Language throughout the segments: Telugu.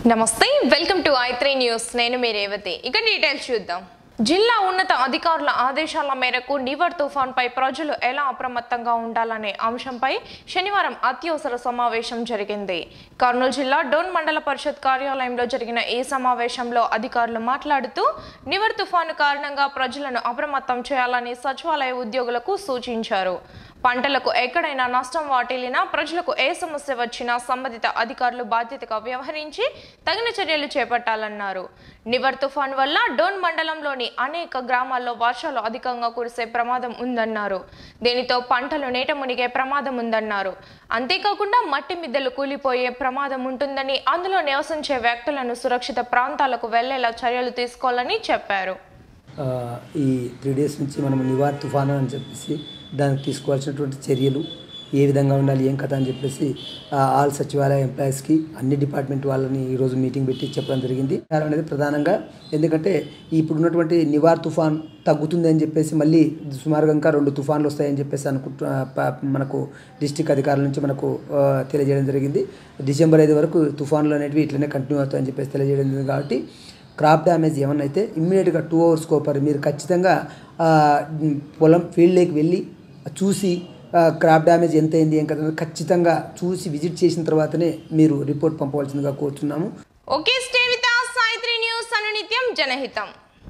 నమస్తే welcome to I three news నేను మీ రేవతి ఇక డీటెయిల్స్ చూద్దాం జిల్లా ఉన్నత అధికారుల ఆదేశాల మేరకు నివర్ తుఫాన్పై ప్రజలు ఎలా అప్రమత్తంగా ఉండాలనే అంశంపై శనివారం అత్యవసర సమావేశం జరిగింది కర్నూలు జిల్లా డోన్ మండల పరిషత్ కార్యాలయంలో జరిగిన ఈ సమావేశంలో అధికారులు మాట్లాడుతూ నివర్ తుఫాను కారణంగా ప్రజలను అప్రమత్తం చేయాలని సచివాలయ ఉద్యోగులకు సూచించారు పంటలకు ఎక్కడైనా నష్టం వాటిల్లినా ప్రజలకు ఏ సమస్య వచ్చినా సంబంధిత అధికారులు బాధ్యతగా వ్యవహరించి తగిన చర్యలు చేపట్టాలన్నారు నివర్ తుఫాన్ వల్ల డోన్ మండలంలోని అనేక గ్రామాల్లో వర్షాలు అధికంగా కురిసే ప్రమాదం ఉందన్నారు దీనితో పంటలు నీట మునిగే ప్రమాదం ఉందన్నారు అంతేకాకుండా మట్టి మిద్దెలు కూలిపోయే ప్రమాదం ఉంటుందని అందులో నివసించే వ్యక్తులను సురక్షిత ప్రాంతాలకు వెళ్లేలా చర్యలు తీసుకోవాలని చెప్పారు ఆ, ఈ త్రీ డేస్ నుంచి మనం నివార్ తుఫాను అని చెప్పేసి దానికి తీసుకోవాల్సినటువంటి చర్యలు ఏ విధంగా ఉండాలి ఏం కథ అని చెప్పేసి ఆ, ఆల్ సచివాలయ ఎంప్లాయీస్కి అన్ని డిపార్ట్మెంట్ వాళ్ళని ఈరోజు మీటింగ్ పెట్టి చెప్పడం జరిగింది కారణం అనేది ప్రధానంగా ఎందుకంటే ఇప్పుడు ఉన్నటువంటి నివార్ తుఫాన్ తగ్గుతుంది అని చెప్పేసి మళ్ళీ సుమారుగా ఇంకా రెండు తుఫాన్లు వస్తాయని చెప్పేసి అనుకుంటు ఆ, ప- మనకు డిస్టిక్ అధికారుల నుంచి మనకు ఆ, తెలియజేయడం జరిగింది డిసెంబర్ ఐదు వరకు తుఫాన్లు అనేటివి ఇట్లనే కంటిన్యూ అవుతాయని చెప్పేసి తెలియజేయడం జరిగింది కాబట్టి క్రాప్ డ్యామేజ్ ఏమన్నా అయితే ఇమ్మీడియట్గా టూ అవర్స్ కోపర్ మీరు ఖచ్చితంగా ఆ, పొలం ఫీల్డ్లోకి వెళ్ళి చూసి ఆ, క్రాప్ డ్యామేజ్ ఎంత అయింది ఏం కదా ఖచ్చితంగా చూసి విజిట్ చేసిన తర్వాతనే మీరు రిపోర్ట్ పంపవలసిందిగా కోరుతున్నాము okay stay with Sai three news అనునిత్యం జనహితం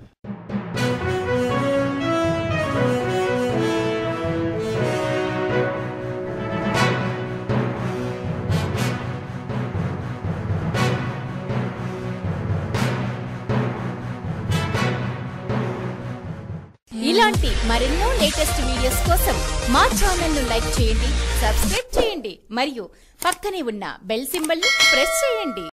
ఇలాంటి మరెన్నో లేటెస్ట్ వీడియోస్ కోసం మా ఛానల్ ను లైక్ చేయండి సబ్స్క్రైబ్ చేయండి మరియు పక్కనే ఉన్న బెల్ సింబల్ ని ప్రెస్ చేయండి